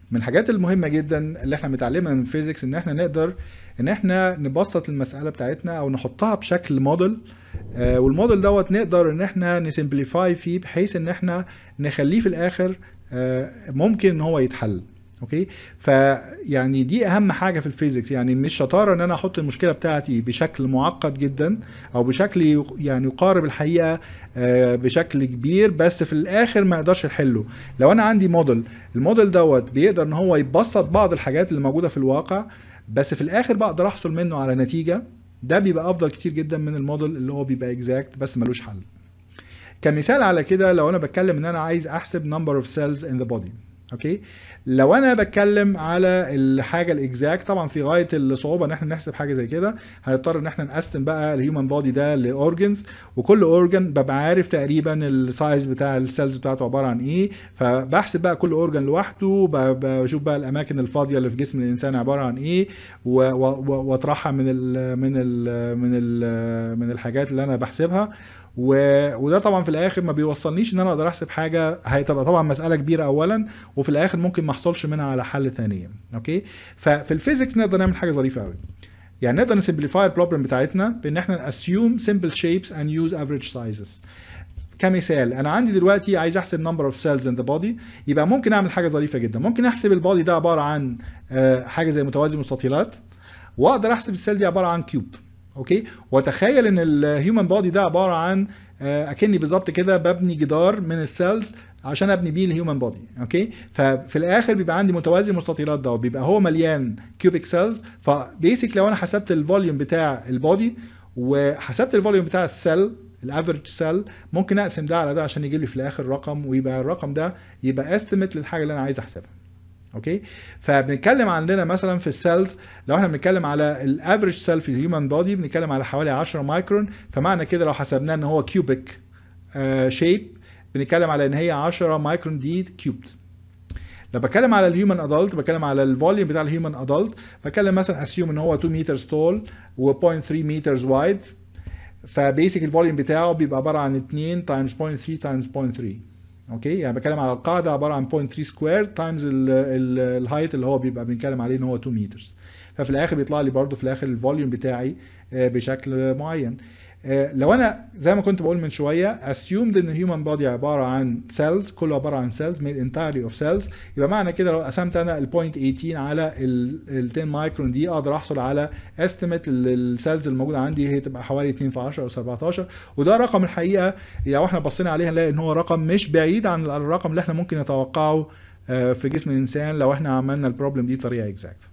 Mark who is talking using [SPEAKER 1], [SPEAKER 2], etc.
[SPEAKER 1] من الحاجات المهمه جدا اللي احنا متعلمها من الفيزيكس ان احنا نقدر ان احنا نبسط المساله بتاعتنا او نحطها بشكل موديل آه، والموديل دوت نقدر ان احنا نسمبليفاي فيه بحيث ان احنا نخليه في الاخر آه، ممكن ان هو يتحل اوكي فيعني دي اهم حاجه في الفيزيكس يعني مش شطاره ان انا احط المشكله بتاعتي بشكل معقد جدا او بشكل يق- يعني يقارب الحقيقه آه، بشكل كبير بس في الاخر ما اقدرش احله لو انا عندي موديل الموديل دوت بيقدر ان هو يبسط بعض الحاجات اللي موجوده في الواقع بس في الاخر بقدر احصل منه على نتيجه ده بيبقى افضل كتير جدا من الموديل اللي هو بيبقى اكزاكت بس ملوش حل كمثال على كده لو انا بتكلم ان انا عايز احسب number of cells in the body اوكي لو انا بتكلم على الحاجه الاكزاكت طبعا في غايه الصعوبه ان احنا نحسب حاجه زي كده هنضطر ان احنا نقسم بقى الهيومن بودي ده لاورجنز وكل اورجن ببقى عارف تقريبا السايز بتاع السيلز بتاعته عباره عن ايه فبحسب بقى كل اورجن لوحده ب- بشوف بقى الاماكن الفاضيه اللي في جسم الانسان عباره عن ايه و- و- و- واطرحها من ال من ال من ال من الحاجات اللي انا بحسبها و... وده طبعا في الاخر ما بيوصلنيش ان انا اقدر احسب حاجه هتبقى طبعا مساله كبيره اولا وفي الاخر ممكن ما احصلش منها على حل ثانيا اوكي ففي الفيزيكس نقدر نعمل حاجه ظريفه قوي يعني نقدر نسمبليفاي البروبلم بتاعتنا بان احنا ناسيوم simple shapes and use average sizes كمثال انا عندي دلوقتي عايز احسب number of cells in the body يبقى ممكن اعمل حاجه ظريفه جدا ممكن احسب البادي ده عباره عن آه، حاجه زي متوازي مستطيلات واقدر احسب السيل دي عباره عن كيوب اوكي واتخيل ان الهيومن بودي ده عباره عن آه، اكني بالظبط كده ببني جدار من السيلز عشان ابني بيه الهيومن بودي اوكي ففي الاخر بيبقى عندي متوازي المستطيلات ده بيبقى هو مليان كيوبيك سيلز فبيسك لو انا حسبت الفوليوم بتاع البودي وحسبت الفوليوم بتاع السيل الافريج سيل ممكن اقسم ده على ده عشان يجيب لي في الاخر رقم ويبقى الرقم ده يبقى استيميت للحاجه اللي انا عايز احسبها اوكي فبنتكلم عندنا مثلا في السيلز لو احنا بنتكلم على الافريج سيل في الهيومن بودي بنتكلم على حوالي 10 مايكرون فمعنى كده لو حسبناه ان هو كيوبيك شيب بنتكلم على ان هي 10 مايكرون دي كيوبد لو بتكلم على الهيومن ادلت بتكلم على الفوليوم بتاع الهيومن ادلت بتكلم مثلا اسيوم ان هو 2 متر تول و0.3 متر وايد فبيسك الفوليوم بتاعه بيبقى عباره عن 2 تايمز 0.3 تايمز 0.3 اوكي يعني بتكلم على القاعده عباره عن 0.3 سكوير تايمز الهايت اللي هو بيبقى بنتكلم عليه ان هو 2 متر ففي الاخر بيطلع لي برضو في الاخر الفوليوم بتاعي آه، بشكل معين آه، لو انا زي ما كنت بقول من شويه assumed ان الهيومن بودي عباره عن cells كله عباره عن cells made entirely of cells يبقى معنى كده لو قسمت انا ال 0.18 على ال 10 مايكرون دي اقدر احصل على estimate للسيلز الموجوده عندي هي تبقى حوالي 2 في 10 او 17 وده رقم الحقيقه لو احنا بصينا عليه هنلاقي ان هو رقم مش بعيد عن الرقم اللي احنا ممكن نتوقعه آه، في جسم الانسان لو احنا عملنا البروبلم دي بطريقه اكزاكت